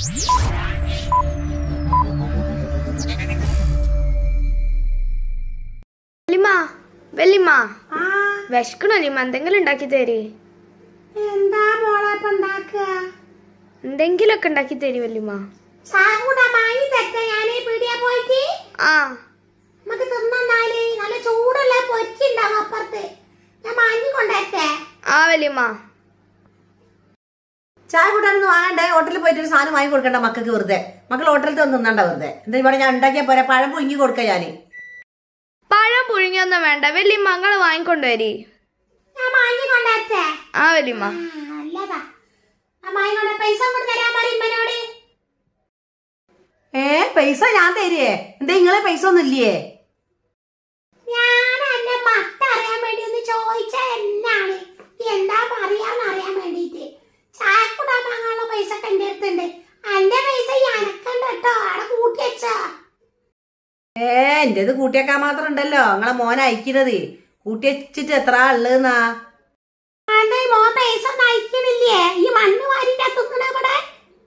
വല്യമ്മ വല്യമ്മ ആ വിശക്കണോ വല്യമ്മ എന്തെങ്കിലും ഉണ്ടാക്കി തരി എന്താ മോളെ ഇപ്പൊ ഉണ്ടാക്കുക എന്തെങ്കിലുമൊക്കെ ഉണ്ടാക്കി തരി വല്യമ്മ ചാകൂട വാങ്ങി തെറ്റ ഞാനേ പീടിയ പോയിട്ട് ആ നമുക്ക് തിന്നാല് നല്ല ചൂടുള്ള പൊരിക്കുണ്ടാവും അപ്പുറത്ത് ഞാൻ വാങ്ങി കൊണ്ടേറ്റേ ആ വല്യമ്മ ചായ കൂട്ടാനൊന്നും വാങ്ങണ്ടേ ഹോട്ടലിൽ പോയിട്ട് ഒരു സാധനം വാങ്ങി കൊടുക്കണ്ട മക്കൾക്ക് വെറുതെ മക്കൾ ഹോട്ടലിൽ ഒന്നും തിന്നണ്ട വെറുതെ എന്താ ഇവിടെ ഞാൻ ഉണ്ടാക്കിയാ പോരാ പഴം പുഴുങ്ങി കൊടുക്കാം ഞാന് പഴം പുഴുങ്ങിയൊന്നും വേണ്ട വല്യമ്മ അങ്ങള് വാങ്ങിക്കൊണ്ടുവരി ഞാൻ വാങ്ങി കൊണ്ടേറ്റേ ആ വല്യമ്മ ആ, നല്ലതാ ഞാൻ വാങ്ങി കൊണ്ട പൈസ കൊണ്ട് തരാൻ പറയും ഇമ്മനോട് ഏ പൈസ ഞാൻ തരുവേ എന്താ നിങ്ങളെ പൈസ ഒന്നും ഇല്ലേ ഞാൻ എന്റെ മത്ത അറിയാൻ വേണ്ടി ഒന്ന് ചോദിച്ച എന്നാണ് എന്താ പറയാന്ന് അറിയാൻ വേണ്ടിട്ട് ചായക്കൂടാൻ വാങ്ങാനുള്ള പൈസ ഒക്കെ എന്റെ അടുത്തുണ്ട് എന്റെ പൈസ ഈ അനക്കണ്ട കേട്ടോ അവിടെ കൂട്ടി വെച്ചാ ഏ എന്റേത് കൂട്ടിയേക്കാൻ മാത്രം ഉണ്ടല്ലോ നിങ്ങളെ മോനെ അയക്കുന്നത് കൂട്ടി വെച്ചിട്ട് എത്ര ഉള്ളതെന്നാ അതെ മോ പൈസ ഒന്നും അയക്കണില്ലേ ഈ മണ്ണ് വാരിട്ടാ തിന്നണ ഇവിടെ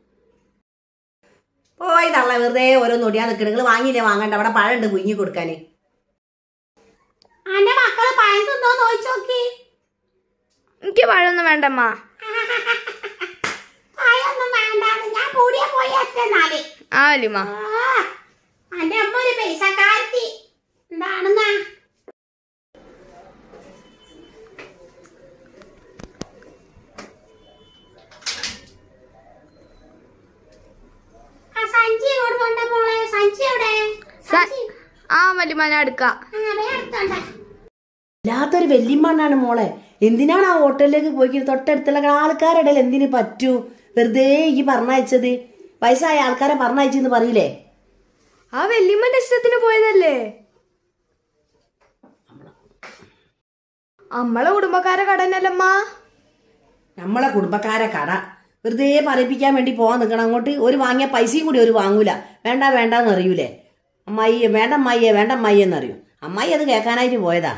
പോയി തള്ള വെറുതെ ഓരോ നൊടിയാ നിൽക്കണം നിങ്ങൾ വാങ്ങിയില്ലേ വാങ്ങണ്ട അവിടെ പഴം ഉണ്ട് പുഴുങ്ങി കൊടുക്കാന് എന്റെ മക്കള് പഴം തിന്നോ നോക്കി നോക്കി എനിക്ക് പഴമൊന്നും വേണ്ടമ്മ പഴൊന്നും വേണ്ടാന്ന് ഞാൻ കൂടിയാ പോയി അച്ഛനാല് ആ വല്യമ്മ എന്റെ അമ്മ ഒരു പൈസക്കാരത്തി എന്താണെന്നാ ആ സഞ്ചി എവിടെ കൊണ്ട മോളെ സഞ്ചി എവിടെ സ- സഞ്ചി ആ വല്യമ്മ ഞാൻ എടുക്കാം ആ വേ എടുത്തോണ്ടേ വല്ലാത്തൊരു വെല്ലിമണ്ണാണ് മോളെ എന്തിനാണ് ആ ഹോട്ടലിലേക്ക് പോയി തൊട്ടടുത്തുള്ള ആൾക്കാരുടെ എന്തിനു പറ്റൂ വെറുതെ ഈ പറഞ്ഞയച്ചത് വയസ്സായ ആൾക്കാരെ പറഞ്ഞയച്ചെന്ന് പറയില്ലേ ആ വല്യമ്മന്റെ ഇഷ്ടത്തിന് പോയതല്ലേ നമ്മളെ കുടുംബക്കാരെ കടന്നല്ലമ്മ നമ്മളെ കുടുംബക്കാരെ കട വെറുതെ പറയിപ്പിക്കാൻ വേണ്ടി പോവാൻ നിൽക്കണം അങ്ങോട്ട് ഒരു വാങ്ങിയ പൈസയും കൂടി ഒരു വാങ്ങൂല വേണ്ട വേണ്ടെന്ന് അറിയൂലേ അമ്മായി വേണ്ട അമ്മായിയെ വേണ്ട അമ്മായി എന്നറിയും അമ്മായി അത് കേൾക്കാനായിട്ട് പോയതാ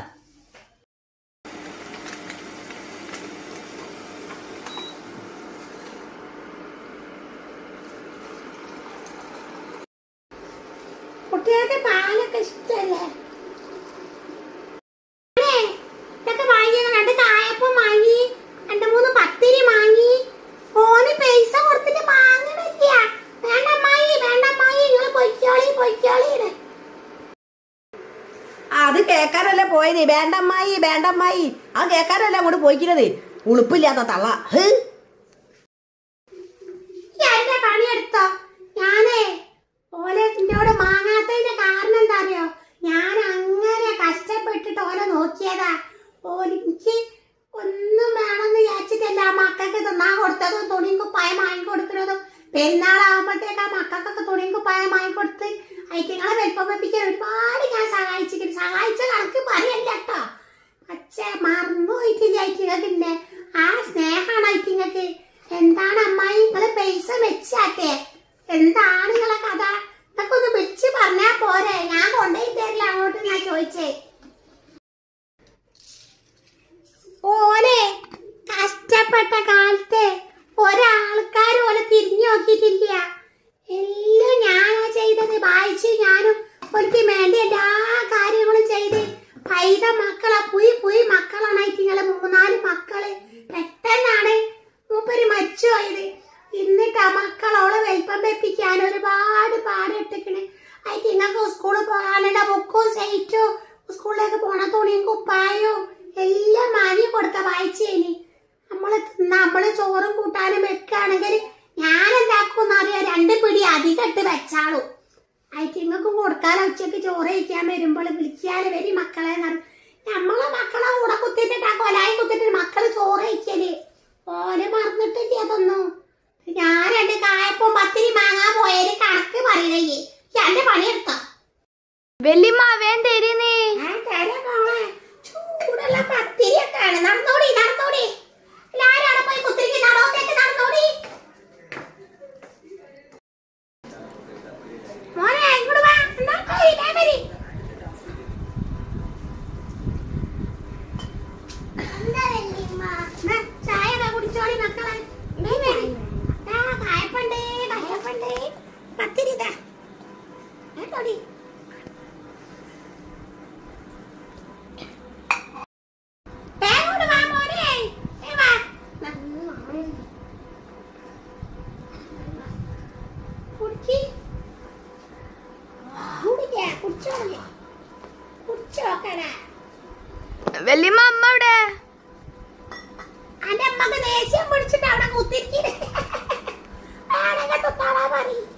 കുട്ടികൾക്ക് പാലൊക്കെ ഇഷ്ടല്ലേ ഏ, ഇതൊക്കെ വാങ്ങി രണ്ട് കായപ്പം വാങ്ങി രണ്ട് മൂന്ന് പത്തിരി വാങ്ങി ഓന് പൈസ കൊടുത്തിട്ട് വാങ്ങണില്ല വേണ്ട അമ്മായി വേണ്ട അമ്മായി നിങ്ങൾ പൊയ്ക്കോളി പൊയ്ക്കോളി ഇട്. ആ, അത് കേൾക്കാനല്ലേ പോയത് വേണ്ട അമ്മായി വേണ്ട അമ്മായി അത് കേൾക്കാനല്ലേ അങ്ങോട്ട് പോയിക്കുന്നത് ഉളുപ്പില്ലാത്ത തള്ള ഹ് ഈ എന്റെ പണിയെടുത്തോ ഞാനേ ഓലെ എന്നോട് വാങ്ങാത്തതിന്റെ കാരണം എന്താ അറിയോ ഞാൻ അങ്ങനെ കഷ്ടപ്പെട്ടിട്ട് ഓലെ നോക്കിയതാ ഓലിക്ക് ഒന്നും വേണമെന്ന് വിചാരിച്ചിട്ടല്ല ആ മക്കൾക്ക് തിന്നാൻ കൊടുത്തതും തുണിയും കുപ്പായം വാങ്ങി കൊടുക്കുന്നതും പെരുന്നാളാകുമ്പോഴത്തേക്ക് ആ മക്കൾക്കൊക്കെ തുണിയും കുപ്പായം വാങ്ങി കൊടുത്ത് ഐറ്റങ്ങളെ വലിപ്പം വെപ്പിക്കാൻ ഒരുപാട് ഞാൻ സഹായിച്ചിട്ടുണ്ട് സഹായിച്ച കണക്ക് പറയല്ല കേട്ടോ പക്ഷേ മറന്നു പോയിട്ടില്ല ഐറ്റിങ്ങൾക്കില്ലേ ആ സ്നേഹാണ് ഐറ്റിങ്ങൾക്ക് എന്താണ് അമ്മായി നിങ്ങള് പൈസ വെച്ചാട്ടെ എന്താണ് നിങ്ങളെ കഥ ഇതൊക്കെ ഒന്ന് വിളിച്ച് പറഞ്ഞാ പോരെ ഞാൻ കൊണ്ടുപോയി തരില്ല അങ്ങോട്ട് ഞാൻ ചോദിച്ചേ ഓലെ കഷ്ടപ്പെട്ട കാലത്ത് ഒരാൾക്കാർ ഓലെ തിരിഞ്ഞു നോക്കിയിട്ടില്ല എല്ലാം ഞാനാ ചെയ്തത് വായിച്ച് ഞാനും ഒരിക്കൽ വേണ്ടി എല്ലാ കാര്യങ്ങളും ചെയ്ത് പൈത മക്കളാ പുയി പുയി മക്കളാണ് ഇങ്ങളെ മൂന്നാല് മക്കള് പെട്ടെന്നാണ് മൂപ്പര് മരിച്ചു പോയത് എന്നിട്ട് ആ മക്കളോളെ വലിപ്പം വെപ്പിക്കാൻ ഒരുപാട് പാടിട്ടിക്കണ് അതിന് നിങ്ങൾക്ക് സ്കൂളിൽ പോകാനുള്ള ബുക്കും സൈറ്റും സ്കൂളിലേക്ക് പോണ തുണിയും കുപ്പായവും എല്ലാം വാങ്ങി കൊടുക്ക വായിച്ചേനി നമ്മള് തിന്ന- നമ്മള് ചോറും കൂട്ടാനും വെക്കുകയാണെങ്കിൽ ഞാൻ എന്താക്കും അറിയാം രണ്ട് പിടി അധികം ഇട്ട് വെച്ചാളൂ ഐറ്റിങ്ങൾക്കും കൊടുക്കാതെ ഉച്ചക്ക് ചോറ് കഴിക്കാൻ വരുമ്പോൾ വിളിക്കാതെ വരി മക്കളെ എന്നറിയും നമ്മളെ മക്കളെ കൂടെ കുത്തിട്ടിട്ട് ആ കൊലായി കുത്തിട്ട് മക്കള് ചോറ് കഴിക്കല് ഓലെ മറന്നിട്ടില്ല അതൊന്നും ഞാൻ രണ്ട് കായപ്പം പത്തിരി മാങ്ങാൻ പോയാല് കണക്ക് പറയണേ എന്റെ പണിയെടുത്തോ വല്യമ്മ വേൻ തരുന്നേ ഞാൻ തരാം മോളെ ചൂടുള്ള പത്തിരിയൊക്കെയാണ് നടന്നോടി നടന്നോടി എല്ലാരും അവിടെ പോയി കുത്തിരിക്ക് നടോത്തേക്ക് നടന്നോടി മോനെ ഇങ്ങോട്ട് വാ എന്നാ പോയി ദേ വരി എന്താ വല്യമ്മ ദാ, ചായ ദാ കുടിച്ചോളി മക്കളെ ദേ വരി ദാ, കായപ്പണ്ട് കായപ്പണ്ട് ചോക്കണ വല്യമ്മ അമ്മ ഇവിടെ അന്റെ അമ്മക്ക് ദേഷ്യം പിടിച്ചിട്ട് അവിടെ കുത്തിരിക്കണേ വേണമെങ്കിൽ തൊട്ടാളാ പറയും